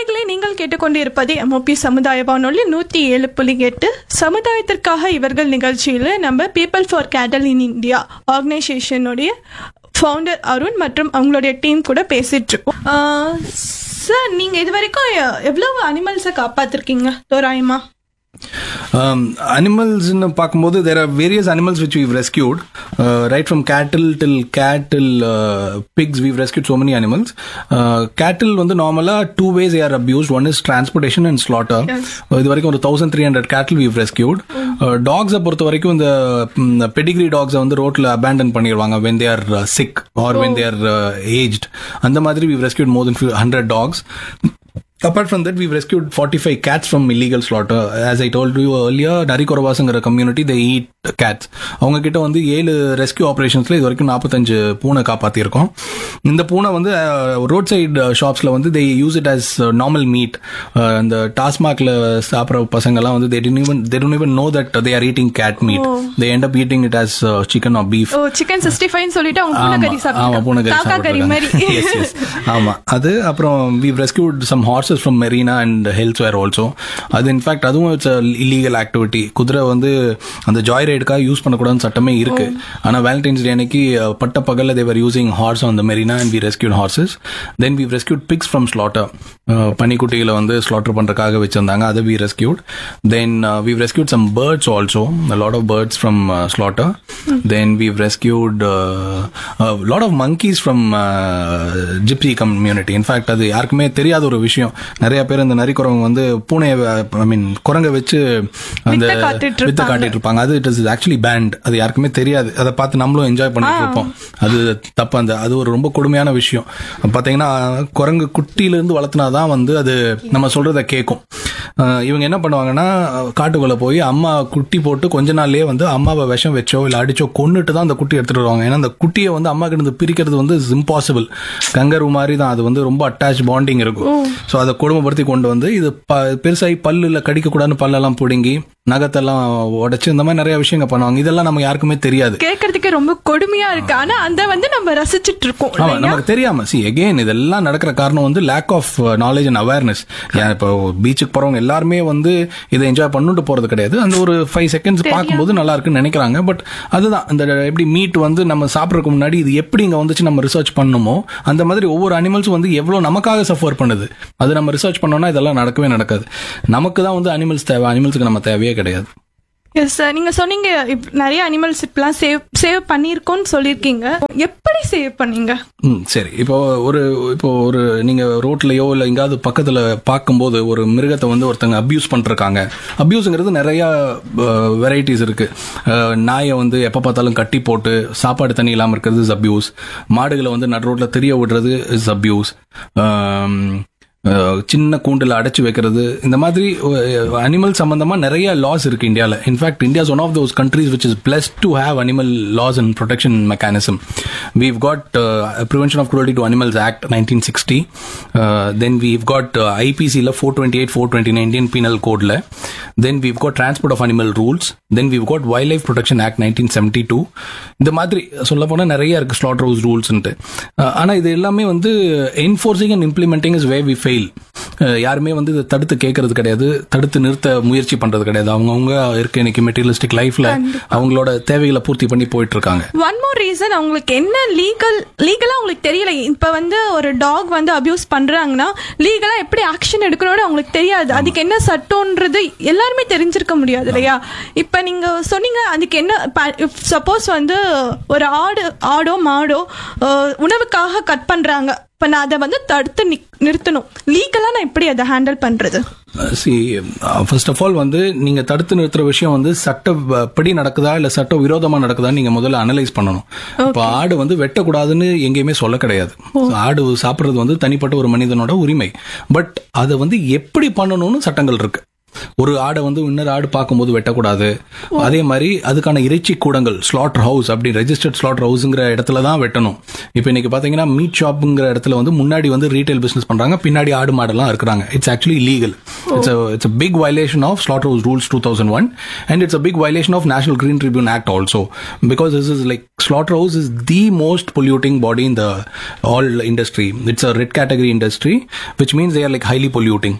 நேயர்களே நீங்கள் கேட்டுக்கொண்டிருப்பது எம்ஓபி சமுதாய வானொலி நூற்றி ஏழு புள்ளி எட்டு சமுதாயத்திற்காக இவர்கள் நிகழ்ச்சியில் நம்ம people for cattle in India ஆர்கனைசேஷனுடைய ஃபவுண்டர் அருண் மற்றும் அவங்களுடைய டீம் கூட பேசிட்டு இருக்கோம் சார் நீங்கள் இது வரைக்கும் எ- எவ்வளவு அனிமல்ஸை காப்பாத்திருக்கீங்க தோராயமா Um, animals ன்னு பார்க்கும்போது there are various animals which we've rescued uh, right from cattle till cat till uh, pigs we've rescued so many animals uh, cattle வந்து நார்மலா two ways they are abused one is transportation and slaughter Yes. Uh, இது வரைக்கும் ஒரு thousand three hundred கேட்டில் we've rescued டாக்ஸை பொறுத்த வரைக்கும் இந்த Pedigree டாக்ஸை வந்து ரோட்ல abandon பண்ணிடுவாங்க when they are uh, sick or when they are uh, aged அந்த மாதிரி we've rescued more than hundred dogs Apart from that, we've rescued 45 cats from illegal slaughter. As I told you earlier, நரிக்குறவாசங்கிற community they eat cats. அவங்க கிட்ட வந்து ஏழு rescue ஆபரேஷன்ஸ்ல இது வரைக்கும் நாற்பத்தஞ்சு பூனை காப்பாத்திருக்கோம் இந்த பூனை வந்து ரோட் சைடு ஷாப்ஸ்ல வந்து they use it as normal meat இந்த டாஸ்மாக்ல சாப்பிட்ற பசங்க எல்லாம் வந்து they didn't even they don't even know that they are eating cat meat. They end up eating it as uh, chicken or beef. ஓ chicken sixty five சொல்லிட்டு அவங்க பூனை கறி ஆமா, ஆமா, பூனை சாப்பிட்டு கறி காக்கா கறி மாதிரி சாப்பிட்டிருக்காங்க. Yes, yes. ஆமா அது அப்புறம் we've rescued some horses from Marina and ஹெல்த்வேர் ஆல்சோ அது இன்ஃபேக்ட் அதுவும் இட்ஸ் இல்லீகல் ஆக்டிவிட்டி குதிரை வந்து அந்த ஜாய் ரைடுக்காக யூஸ் பண்ணக்கூடாதுன்னு சட்டமே இருக்கு ஆனா வேலண்டைன்ஸ் டே அன்னைக்கு அஹ், பட்ட பகல்ல they were using horse on the Marina and we rescued horses then we rescued pigs from slaughter பனிக்குட்டிகளை வந்து ஸ்லாட்டர் பண்றதுக்காக வச்சிருந்தாங்க அதை we rescued then we rescued some birds also lot of birds from slaughter then we rescued lot of monkeys from gypsy community in fact அது யாருக்குமே தெரியாத ஒரு விஷயம் நிறைய பேர் இந்த நரிக்குறவங்க வந்து பூனையை ஐ மீன் குரங்கை வச்சு அந்த வித்தை காட்டிட்டு வித்தை இருப்பாங்க. காட்டிட்டு இருப்பாங்க அது இட் இஸ் ஆக்சுவலி பேண்ட் அது யாருக்குமே தெரியாது அதை பார்த்து நம்மளும் என்ஜாய் பண்ணிட்டு இருப்போம் அது தப்பு அந்த அது ஒரு ரொம்ப கொடுமையான விஷயம் பாத்தீங்கன்னா குரங்கு குட்டியில இருந்து வளர்த்துனாதான் வந்து அது நம்ம சொல்றத கேட்கும் அஹ் இவங்க என்ன பண்ணுவாங்கன்னா காட்டுக்குள்ள போய் அம்மா குட்டி போட்டு கொஞ்ச நாள்லயே வந்து அம்மாவை விஷம் வச்சோ இல்ல அடிச்சோ கொன்னுட்டு தான் அந்த குட்டி எடுத்துட்டு வருவாங்க ஏன்னா அந்த குட்டியை வந்து அம்மா கிட்ட இருந்து பிரிக்கிறது வந்து இம்பாசிபிள் கங்கரு மாதிரி தான் அது வந்து ரொம்ப அட்டாச் பாண்டிங் இருக்கும் ஸோ அதை கொடுமைப்படுத்தி கொண்டு வந்து இது ப- பெருசாகி பல்லுல கடிக்க கூடாதுன்னு பல்லெல்லாம் பிடுங்கி நகத்தெல்லாம் உடைச்சு இந்த மாதிரி நிறைய விஷயங்கள் பண்ணுவாங்க இதெல்லாம் நமக்கு யாருக்குமே தெரியாது கேட்கறதுக்கே ரொம்ப கொடுமையா இருக்கு ஆனா அந்த வந்து நம்ம ரசிச்சிட்டு இருக்கோம் ஆமா இல்லையா? நமக்கு தெரியாம சி எகெயின் இதெல்லாம் நடக்கிற காரணம் வந்து lack of knowledge and awareness இப்போ பீச்சுக்கு போறவங்க எல்லாருமே வந்து இதை என்ஜாய் பண்ணிட்டு போறது கிடையாது அந்த ஒரு ஃபைவ் செகண்ட்ஸ் பார்க்கும்போது நல்லா இருக்குன்னு நினைக்கிறாங்க பட் அதுதான் இந்த எப்படி மீட் வந்து நம்ம சாப்பிட்றதுக்கு முன்னாடி இது எப்படி இங்க வந்துச்சு நம்ம ரிசர்ச் பண்ணணுமோ அந்த மாதிரி ஒவ்வொரு அனிமல்ஸும் வந்து எவ்வளவு நமக்காக சஃபர் பண்ணுது அது நம்ம ரிசர்ச் பண்ணோம்னா இதெல்லாம் நடக்கவே நடக்காது நமக்கு தான் வந்து அனிமல்ஸ் தேவை அனிமல்ஸுக்கு நம்ம தேவையே கிடையாது எஸ் சார் நீங்க சொன்னீங்க இப்- நிறைய அனிமல்ஸ் இப்பெல்லாம் சேவ் சேவ் பண்ணியிருக்கோம்னு சொல்லியிருக்கீங்க எப்படி சேவ் பண்ணீங்க ம் சரி இப்போ ஒரு இப்போ ஒரு நீங்க ரோட்லயோ இல்ல எங்காவது பக்கத்துல பார்க்கும்போது ஒரு மிருகத்தை வந்து ஒருத்தங்க அபியூஸ் பண்ணிருக்காங்க அபியூஸ்ங்கிறது நிறைய வெரைட்டிஸ் இருக்கு அஹ், நாயை வந்து எப்ப பார்த்தாலும் கட்டி போட்டு சாப்பாடு தண்ணி இல்லாம இருக்கிறது இஸ் அபியூஸ் மாடுகளை வந்து நடு ரோட்ல தெரிய விடுறது இஸ் அபியூஸ் அஹ் சின்ன கூண்டுல அடைச்சு வைக்கிறது இந்த மாதிரி அனிமல் சம்பந்தமா நிறைய லாஸ் இருக்கு இந்தியால in fact India one of those countries which is blessed to have animal laws and protection mechanism we've got uh, prevention of cruelty to animals act 1960 uh, then we've got uh, ipc ல 428 429 indian penal code ல then we've got transport of animal rules then we've got wildlife protection act 1972 இந்த மாதிரி சொல்ல போனா நிறைய இருக்கு slaughter house ரூல்ஸ்ன்ட்டு ஆனா இது எல்லாமே வந்து enforcing and implementing is where we fail யாருமே வந்து இதை தடுத்து கேட்கறது கிடையாது தடுத்து நிறுத்த முயற்சி பண்றது கிடையாது அவங்கவுங்க இருக்க இன்னைக்கு மெட்டீரியலிஸ்டிக் லைஃப்ல அவங்களோட தேவைகளை பூர்த்தி பண்ணி போயிட்டு இருக்காங்க ஒன் மோர் ரீசன் அவங்களுக்கு என்ன லீகல் லீகலா அவங்களுக்கு தெரியல இப்ப வந்து ஒரு டாக் வந்து அபியூஸ் பண்றாங்கன்னா லீகலா எப்படி ஆக்ஷன் எடுக்கணும்னு அவங்களுக்கு தெரியாது அதுக்கு என்ன சட்டம்ன்றது எல்லாருமே தெரிஞ்சிருக்க முடியாது இல்லையா இப்ப நீங்க சொன்னீங்க அதுக்கு என்ன சப்போஸ் வந்து ஒரு ஆடு ஆடோ மாடோ அஹ், உணவுக்காக கட் பண்றாங்க இப்ப நான் அதை வந்து தடுத்து நிக்- நிறுத்தணும் லீகலா நான் எப்படி அதை ஹேண்டில் பண்றது சி ஃபர்ஸ்ட் ஆஃப் ஆல் வந்து நீங்க தடுத்து நிறுத்துற விஷயம் வந்து சட்டப்படி நடக்குதா இல்ல சட்ட விரோதமா நடக்குதான்னு நீங்க முதல்ல அனலைஸ் பண்ணணும் இப்போ ஆடு வந்து வெட்டக்கூடாதுன்னு எங்கேயுமே சொல்ல கிடையாது ஆடு சாப்பிடுறது வந்து தனிப்பட்ட ஒரு மனிதனோட உரிமை பட் அதை வந்து எப்படி பண்ணணும்னு சட்டங்கள் இருக்கு ஒரு ஆடை வந்து இன்னொரு ஆடு பார்க்கும்போது வெட்டக்கூடாது அதே மாதிரி அதுக்கான இறைச்சி கூடங்கள் ஸ்லாட்டர் ஹவுஸ் அப்படி ரெஜிஸ்டர்ட் ஸ்லாட்டர் ஹவுஸ்ங்கிற இடத்துல தான் வெட்டணும் இப்போ இன்னைக்கு பாத்தீங்கன்னா மீட் ஷாப்புங்கிற இடத்துல வந்து முன்னாடி வந்து ரீட்டைல் பிசினஸ் பண்றாங்க பின்னாடி ஆடு மாடெல்லாம் இருக்கிறாங்க it's actually legal it's it's big violation of slaughter house rules two thousand one and it's a big violation of national green tribunal act also because this is like slaughter house is the most polluting body in the all industry it's a red category industry which means there like highly polluting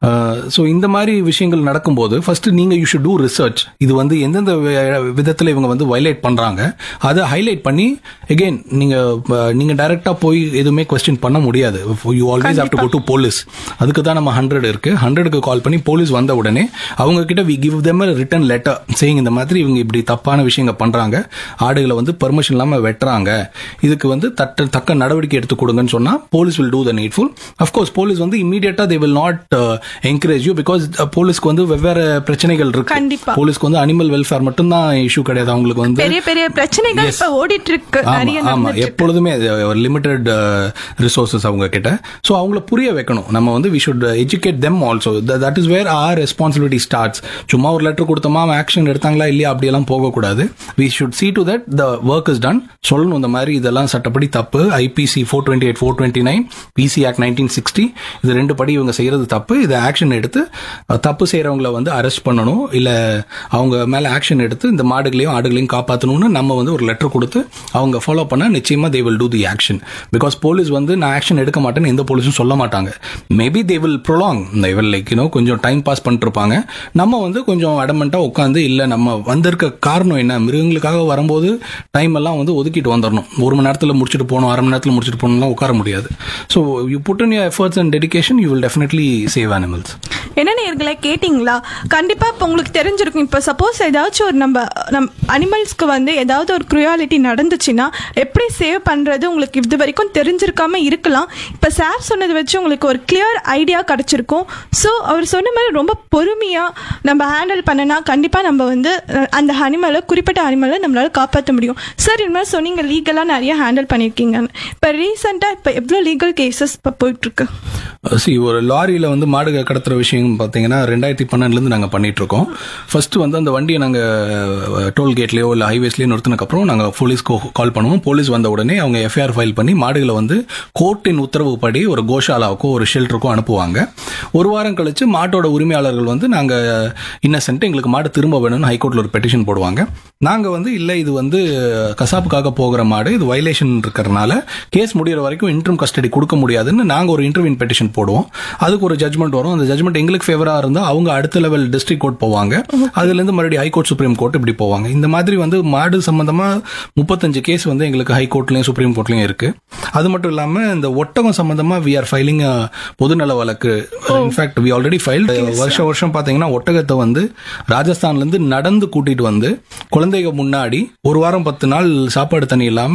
so இந்த மாதிரி விஷயங்கள் நடக்கும்போது first நீங்க you should do research இது வந்து எந்தெந்த we- விதத்துல இவங்க வந்து வயலேட் பண்றாங்க அதை ஹைலைட் பண்ணி again நீங்க அஹ், நீங்க டைரக்டா போய் எதுவுமே கொஸ்டின் பண்ண முடியாது you always have to go to police அதுக்கு தான் நம்ம ஹண்ட்ரட் இருக்கு ஹண்ட்ரடுக்கு கால் பண்ணி போலீஸ் வந்த உடனே அவங்க கிட்ட we give them a written letter saying இந்த மாதிரி இவங்க இப்படி தப்பான விஷயங்கள் பண்றாங்க ஆடுகளை வந்து பெர்மிஷன் இல்லாம வெட்டுறாங்க இதுக்கு வந்து தட்ட தக்க நடவடிக்கை எடுத்து கொடுங்கன்னு சொன்னா police will do the needful of course police வந்து இமீடியட்டா they will not encourage you because போலீஸ்க்கு வந்து வெவ்வேறு பிரச்சனைகள் இருக்கு கண்டிப்பா. போலீஸ்க்கு வந்து அனிமல் வெல்ஃபேர் மட்டும் தான் இஷ்யூ கிடையாது அவங்களுக்கு வந்து பெரிய பெரிய பிரச்சனைகள் Yes. இப்ப ஓடிட்டு இருக்கு ஆமா நிறைய ஆமா நடந்துட்டு இருக்கு. எப்பொழுதுமே லிமிடெட் ரிசோர்சஸ் அவங்க கிட்ட ஸோ அவங்கள புரிய வைக்கணும் நம்ம வந்து we should educate them also that is where our responsibility starts சும்மா ஒரு லெட்டர் கொடுத்தோமா ஆக்ஷன் எடுத்தாங்களா இல்லையா அப்படியெல்லாம் போகக்கூடாது we should see to that the work is done சொல்லணும் இந்த மாதிரி இதெல்லாம் சட்டப்படி தப்பு IPC four twenty eight four twenty nine PC act nineteen sixty இது ரெண்டு படி இவங்க செய்யறது தப்பு இதை ஆக்ஷன் எடுத்து அஹ், தப்பு செய்யறவங்கள வந்து அரெஸ்ட் பண்ணணும் இல்ல அவங்க மேல ஆக்ஷன் எடுத்து இந்த மாடுகளையும் ஆடுகளையும் காப்பாற்றணும்னு நம்ம வந்து ஒரு லெட்டர் கொடுத்து அவங்க ஃபாலோ பண்ணா நிச்சயமா they will do the action because police வந்து நான் ஆக்ஷன் எடுக்க மாட்டேன்னு எந்த போலீஸும் சொல்ல மாட்டாங்க maybe they will prolong they will like you know கொஞ்சம் டைம் பாஸ் பண்ணிட்டு இருப்பாங்க நம்ம வந்து கொஞ்சம் அடமெண்டா உட்காந்து இல்ல நம்ம வந்திருக்க காரணம் என்ன மிருகங்களுக்காக வரும்போது டைம் எல்லாம் வந்து ஒதுக்கிட்டு வந்துடணும் ஒரு மணி நேரத்துல முடிச்சுட்டு போகணும் அரை மணி நேரத்துல முடிச்சுட்டு போகணும்லாம் உட்கார முடியாது so you put in your efforts and dedication you will definitely save animals என்ன நேர்களே கேட்டிங்களா கண்டிப்பா இப்ப உங்களுக்கு தெரிஞ்சிருக்கும் இப்ப சப்போஸ் ஏதாச்சும் ஒரு நம்ம நம் அனிமல்ஸ்க்கு வந்து ஏதாவது ஒரு குரியாலிட்டி நடந்துச்சுன்னா எப்படி சேவ் பண்றது உங்களுக்கு இது வரைக்கும் தெரிஞ்சிருக்காம இருக்கலாம் இப்ப சார் சொன்னதை வச்சு உங்களுக்கு ஒரு கிளியர் ஐடியா கிடைச்சிருக்கும் ஸோ அவர் சொன்ன மாதிரி ரொம்ப பொறுமையா நம்ம ஹேண்டில் பண்ணனா கண்டிப்பா நம்ம வந்து அஹ், அந்த அனிமலை குறிப்பிட்ட அனிமலை நம்மளால காப்பாற்ற முடியும் சார் இது மாதிரி சொன்னீங்க லீகலா நிறைய ஹேண்டில் பண்ணியிருக்கீங்க இப்ப ரீசெண்டா இப்ப எவ்வளவு லீகல் கேசஸ் இப்ப போயிட்டு இருக்கு சி ஒரு லாரியில வந்து மாடு கடத்துற விஷயம் பார்த்தீங்கன்னா ரெண்டாயிரத்தி பன்னெண்டுலேருந்து நாங்கள் பண்ணிட்டு இருக்கோம் ஃபர்ஸ்ட் வந்து அந்த வண்டியை நாங்கள் டோல் கேட்லயோ இல்லை ஹைவேஸ்லயோ நிறுத்தினக்கப்புறம் நாங்கள் போலீஸ்க்கு கால் பண்ணுவோம் போலீஸ் வந்த உடனே அவங்க எஃப்ஐஆர் ஃபைல் பண்ணி மாடுகளை வந்து கோர்ட்டின் உத்தரவுப்படி ஒரு கோஷாலாவுக்கோ ஒரு ஷெல்டருக்கோ அனுப்புவாங்க ஒரு வாரம் கழிச்சு மாட்டோட உரிமையாளர்கள் வந்து நாங்கள் இன்னசென்ட் எங்களுக்கு மாடு திரும்ப வேணும்னு ஹைகோர்ட்ல ஒரு பெட்டிஷன் போடுவாங்க நாங்கள் வந்து இல்லை இது வந்து கசாப்புக்காக போகிற மாடு இது வயலேஷன் இருக்கிறனால கேஸ் முடியிற வரைக்கும் இன்ட்ரம் கஸ்டடி கொடுக்க முடியாதுன்னு நாங்கள் ஒரு இன்டர்வியூன் பெட்டிஷன் போடுவோம் அதுக்கு ஒரு ஜட்மெண்ட் வரும் அந்த ஜட்மெண்ட் எங்களுக்கு ஃபேவராக இருந்தால் அவங்க அடுத்த லெவல் டிஸ்ட்ரிக்ட் கோர்ட் போவாங்க அதுலேருந்து மறுபடியும் ஹைகோர்ட் சுப்ரீம் கோர்ட் இப்படி போவாங்க இந்த மாதிரி வந்து மாடு சம்பந்தமாக முப்பத்தஞ்சு கேஸ் வந்து எங்களுக்கு ஹைகோர்ட்லையும் சுப்ரீம் கோர்ட்லையும் இருக்கு அது மட்டும் இல்லாமல் இந்த ஒட்டகம் சம்பந்தமாக வி ஆர் ஃபைலிங் பொதுநல வழக்கு இன்ஃபேக்ட் வி ஆல்ரெடி ஃபைல் வருஷம் வருஷம் பார்த்தீங்கன்னா ஒட்டகத்தை வந்து ராஜஸ்தான்ல இருந்து நடந்து கூட்டிட்டு வந்து குழந்தைங்க முன்னாடி ஒரு வாரம் பத்து நாள் சாப்பாடு தண்ணி இல்லாம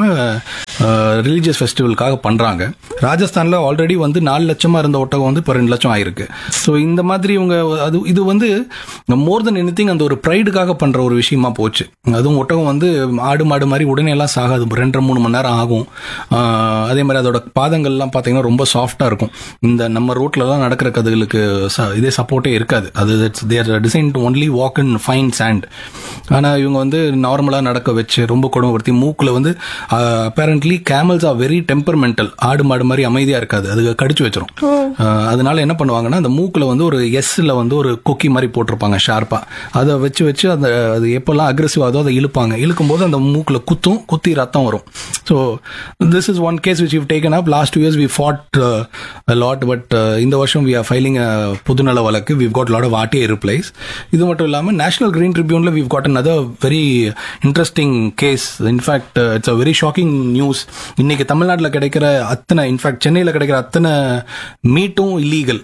ரிலீஜியஸ் ஃபெஸ்டிவலுக்காக பண்றாங்க ராஜஸ்தான்ல ஆல்ரெடி வந்து நாலு லட்சமா இருந்த ஒட்டகம் வந்து இப்போ ரெண்டு லட்சம் ஆயிருக்கு ஸோ இந்த மாதிரி இவங்க அது இது வந்து மோர் தென் எனி அந்த ஒரு ப்ரைடுக்காக பண்ற ஒரு விஷயமா போச்சு அதுவும் ஒட்டகம் வந்து ஆடு மாடு மாதிரி உடனே எல்லாம் சாகாது ரெண்டரை மூணு மணி நேரம் ஆகும் ஆஹ் அதே மாதிரி அதோட பாதங்கள்லாம் பார்த்தீங்கன்னா ரொம்ப சாஃப்டா இருக்கும் இந்த நம்ம ரோட்லலாம் நடக்கிற கதுகளுக்கு ச- இதே சப்போர்ட்டே இருக்காது அது their design to only walk in fine sand ஆனால் இவங்க வந்து நார்மலாக நடக்க வச்சு ரொம்ப கொடுமைப்படுத்தி மூக்கில் வந்து apparently camels are very temperamental ஆடு மாடு மாதிரி அமைதியாக இருக்காது அது கடிச்சு வச்சிரும் ஆஹ் அதனால என்ன பண்ணுவாங்கன்னா அந்த மூக்கில் வந்து ஒரு எஸ்ல வந்து ஒரு கொக்கி மாதிரி போட்டிருப்பாங்க ஷார்ப்பா அதை வச்சு வச்சு அந்த அது எப்பெல்லாம் அக்ரெசிவ் ஆகுதோ அதை இழுப்பாங்க இழுக்கும்போது அந்த மூக்கில் குத்தும் குத்தி ரத்தம் வரும் so this is one case which you taken up last years we fought lot but இந்த வருஷம் வி ஆர் ஃபைலிங் புதுநல வழக்கு we've got lot of RTA replies இது மட்டும் இல்லாமல் நேஷனல் கிரீன் ட்ரிபியூன்ல we've got another very interesting case in fact it's a very shocking news இன்னைக்கு தமிழ்நாட்டில் கிடைக்கிற அத்தனை இன்ஃபேக்ட் சென்னையில் கிடைக்கிற அத்தனை மீட்டும் இல்லீகல்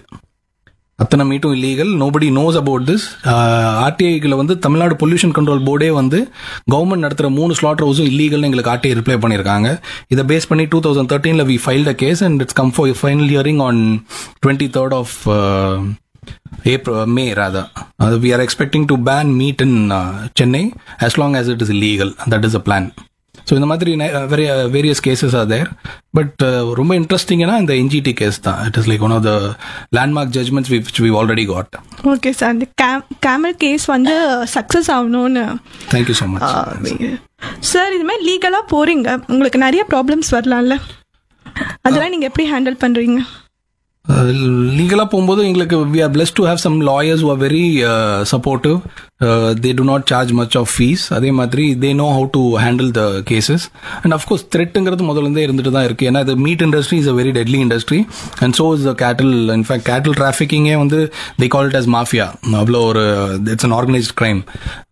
அத்தனை மீட்டும் illegal nobody knows about this ஆர்டிஐக்குள்ள வந்து தமிழ்நாடு பொல்யூஷன் கண்ட்ரோல் போர்டே வந்து கவர்மெண்ட் நடத்துற மூணு ஸ்லாட்டர் ஹவுஸும் இல்லீகல்னு எங்களுக்கு ஆர்டிஐ ரிப்ளை பண்ணியிருக்காங்க இதை பேஸ் பண்ணி டூ தௌசண்ட் தேர்ட்டீன்ல we filed a case and it's come for final hearing on twenty third of April, May rather. Uh, we are expecting to ban meat in uh, Chennai as long as it is illegal. That is the plan. So இந்த மாதிரி very various cases are there but ரொம்ப இன்ட்ரெஸ்டிங்னா இந்த NGT case தான் it is like one of the landmark judgements which we already got okay sir அந்த கேம் camel case வந்து success ஆகணும்னு தேங்க்யூ ஸோ மச் சார் இது மாதிரி லீகலாக போறீங்க உங்களுக்கு நிறைய ப்ராப்ளம்ஸ் வரலாம்ல அதெல்லாம் நீங்கள் எப்படி ஹேண்டில் பண்ணுறீங்க லீகலாக போகும்போது எங்களுக்கு we are blessed to have some lawyers are very supportive they do not charge much of fees அதே மாதிரி they know how to handle the cases and of course த்ரெட்டுங்கிறது முதல்ல இருந்துட்டு தான் இருக்கு ஏன்னா இது meat industry is a very deadly industry and so is the cattle in fact cattle டிராஃபிக்கிங்கே வந்து they call it as mafia அவ்வளோ ஒரு இட்ஸ் அன் ஆர்கனைஸ்ட் கிரைம்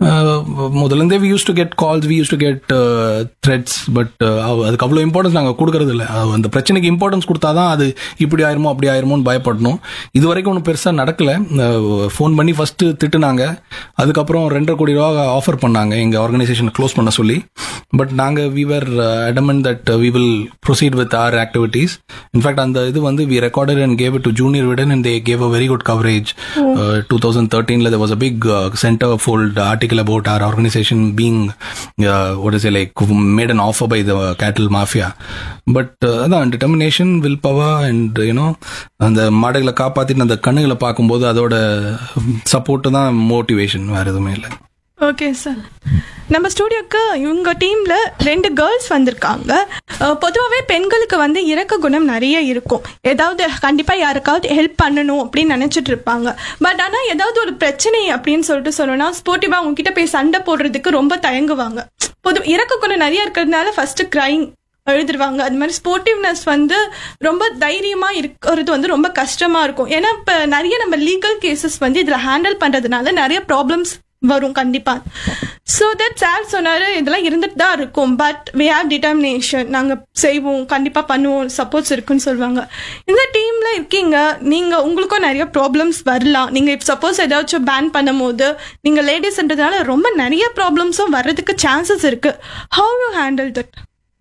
முதல்ல we use to get calls we use to get threats but அதுக்கு அவ்வளோ importance நாங்கள் கொடுக்கறது இல்லை அது அந்த பிரச்சனைக்கு இம்பார்ட்டன்ஸ் கொடுத்தா தான் அது இப்படி ஆயிருமோ அப்படி ஆயிருமோன்னு பயப்படணும் இது வரைக்கும் ஒன்றும் பெருசாக நடக்கல ஃபோன் பண்ணி ஃபர்ஸ்ட் திட்டுனாங்க அதுக்கப்புறம் ரெண்டரை கோடி ரூபா ஆஃபர் பண்ணாங்க எங்கள் ஆர்கனைசேஷன் க்ளோஸ் பண்ண சொல்லி பட் நாங்கள் we were adamant that we will proceed with our activities in fact அந்த இது வந்து we recorded and gave to Junior Vikatan and they gave a very good coverage two thousand தேர்ட்டீனில் there was a big uh, centerfold article about our organization being uh, what is it like made an offer by the cattle mafia but uh, அதான் determination will power and you know அந்த மாடுகளை காப்பாத்திட்டு அந்த கண்ணுகளை பார்க்கும்போது அதோட support தான் motivation வேற எதுவுமே இல்லை ஓகே சார் நம்ம ஸ்டூடியோக்கு இவங்க டீம்ல ரெண்டு கேர்ள்ஸ் வந்திருக்காங்க பொதுவாகவே பெண்களுக்கு வந்து இறக்க குணம் நிறைய இருக்கும் ஏதாவது கண்டிப்பா யாருக்காவது ஹெல்ப் பண்ணணும் அப்படின்னு நினைச்சிட்டு இருப்பாங்க பட் ஆனா ஏதாவது ஒரு பிரச்சனை அப்படின்னு சொல்லிட்டு சொல்லணும்னா ஸ்போர்ட்டிவா அவங்க கிட்ட போய் சண்டை போடுறதுக்கு ரொம்ப தயங்குவாங்க பொது இறக்க குணம் நிறைய இருக்கிறதுனால ஃபர்ஸ்ட் கிரைங் எழுதுருவாங்க அது மாதிரி ஸ்போர்ட்டிவ்னஸ் வந்து ரொம்ப தைரியமா இருக்கிறது வந்து ரொம்ப கஷ்டமா இருக்கும் ஏன்னா இப்ப நிறைய நம்ம லீகல் கேசஸ் வந்து இதுல ஹேண்டில் பண்றதுனால நிறைய ப்ராப்ளம்ஸ் வரும் கண்டிப்பா ஸோ தட் சார் சொன்னாரு இதெல்லாம் இருந்துட்டு தான் இருக்கும் பட் வி ஹாவ் டிட்டர்மினேஷன் நாங்க செய்வோம் கண்டிப்பா பண்ணுவோம் சப்போர்ட்ஸ் இருக்குன்னு சொல்லுவாங்க இந்த டீம்ல இருக்கீங்க நீங்க உங்களுக்கும் நிறைய ப்ராப்ளம்ஸ் வரலாம் நீங்க இப்போ சப்போஸ் ஏதாச்சும் பேன் பண்ணும்போது நீங்க லேடிஸ்ன்றதுனால ரொம்ப நிறைய ப்ராப்ளம்ஸும் வர்றதுக்கு சான்சஸ் இருக்கு ஹவு யூ ஹேண்டில் தட்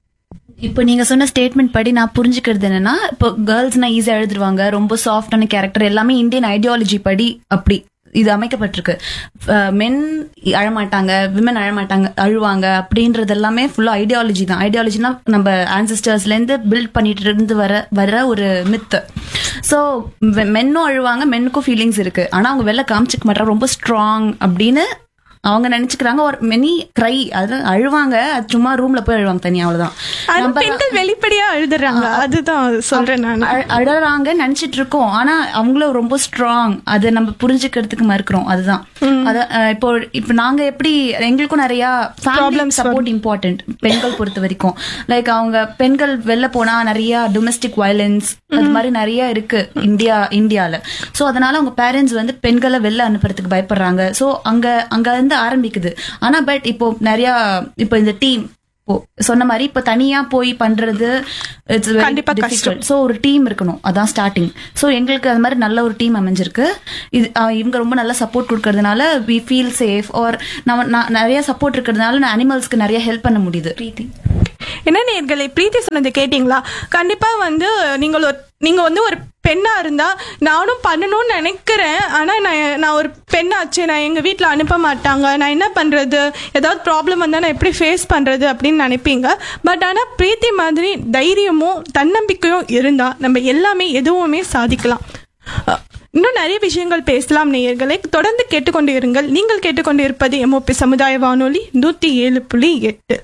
இப்போ நீங்க சொன்ன ஸ்டேட்மெண்ட் படி நான் புரிஞ்சுக்கிறது என்னன்னா இப்போ கேர்ள்ஸ்னா ஈஸியா எழுதுருவாங்க ரொம்ப சாஃப்டான கேரக்டர் எல்லாமே இந்தியன் ஐடியாலஜி படி அப்படி இது அமைக்கப்பட்டிருக்கு மென் அழமாட்டாங்க விமன் அழமாட்டாங்க அழுவாங்க அப்படின்றது எல்லாமே ஃபுல்லா ஐடியாலஜி தான் ஐடியாலஜினா நம்ம ஆன்சிஸ்டர்ஸ்ல இருந்து பில்ட் பண்ணிட்டு இருந்து வர வர ஒரு மித்து ஸோ மென்னும் அழுவாங்க மென்னுக்கும் ஃபீலிங்ஸ் இருக்கு ஆனா அவங்க வெளில காமிச்சிக்க மாட்டாங்க ரொம்ப ஸ்ட்ராங் அப்படின்னு அவங்க நினைச்சுக்கிறாங்க ஒரு மெனி க்ரை அது அழுவாங்க அது சும்மா ரூம்ல போய் அழுவாங்க தனியா அவ்வளவுதான் ஆனா நம்ம பெண்கள் வெளிப்படையா எழுதுறாங்க அதுதான் சொல்றேன் நான் அழ- அழறாங்க நினைச்சிட்டு இருக்கோம் ஆனா அவங்களும் ரொம்ப ஸ்ட்ராங் அதை நம்ம புரிஞ்சுக்கிறதுக்கு மறுக்கிறோம் அதுதான் அத அஹ், இப்போ இப்போ நாங்க எப்படி எங்களுக்கும் நிறைய Problems சப்போர்ட் இம்பார்ட்டன்ட் பெண்கள் பொறுத்த வரைக்கும் லைக் அவங்க பெண்கள் வெளில போனா நிறைய டொமஸ்டிக் வயலன்ஸ் அது மாதிரி நிறைய இருக்கு இந்தியா இந்தியால சோ அதனால அவங்க பேரண்ட்ஸ் வந்து பெண்களை வெளில அனுப்புறதுக்கு பயப்படுறாங்க சோ அங்க அங்க இருந்து ஆரம்பிக்குது ஆனா பட் இப்போ நிறைய இப்போ இந்த டீம் இப்போ சொன்ன மாதிரி இப்போ தனியா போய் பண்றது இட்ஸ் கண்டிப்பா கஷ்டம். ஸோ ஒரு டீம் இருக்கணும் அதான் ஸ்டார்டிங் ஸோ எங்களுக்கு அது மாதிரி நல்ல ஒரு டீம் அமைஞ்சிருக்கு இது அஹ், இவங்க ரொம்ப நல்ல சப்போர்ட் கொடுக்கறதுனால வி ஃபீல் சேஃப் ஆர் நம்ம நான் நிறைய சப்போர்ட் இருக்கிறதுனால நான் அனிமல்ஸ்க்கு நிறைய ஹெல்ப் பண்ண முடியுது பிரீத்தி என்ன நேர்களே பிரீத்தி சொன்னது கேட்டிங்களா கண்டிப்பா வந்து நீங்கள் ஒரு நீங்க வந்து ஒரு பெண்ணா இருந்தா நானும் பண்ணணும்னு நினைக்கிறேன் ஆனா நான் நான் ஒரு பெண்ணாச்சு நான் எங்க வீட்ல அனுப்ப மாட்டாங்க நான் என்ன பண்றது ஏதாவது ப்ராப்ளம் வந்தா நான் எப்படி ஃபேஸ் பண்றது அப்படின்னு நினைப்பீங்க பட் ஆனா பிரீத்தி மாதிரி தைரியமும் தன்னம்பிக்கையும் இருந்தா நம்ம எல்லாமே எதுவுமே சாதிக்கலாம் அஹ், இன்னும் நிறைய விஷயங்கள் பேசலாம் நேயர்களை தொடர்ந்து கேட்டுக்கொண்டு இருங்கள் நீங்கள் கேட்டுக்கொண்டு இருப்பது எம்ஓபி சமுதாய வானொலி நூத்தி ஏழு புள்ளி எட்டு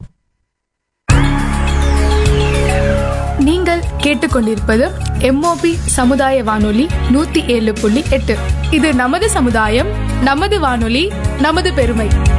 நீங்கள் கேட்டுக்கொண்டிருப்பது எம்ஓபி சமுதாய வானொலி நூத்தி ஏழு புள்ளி எட்டு இது நமது சமுதாயம் நமது வானொலி நமது பெருமை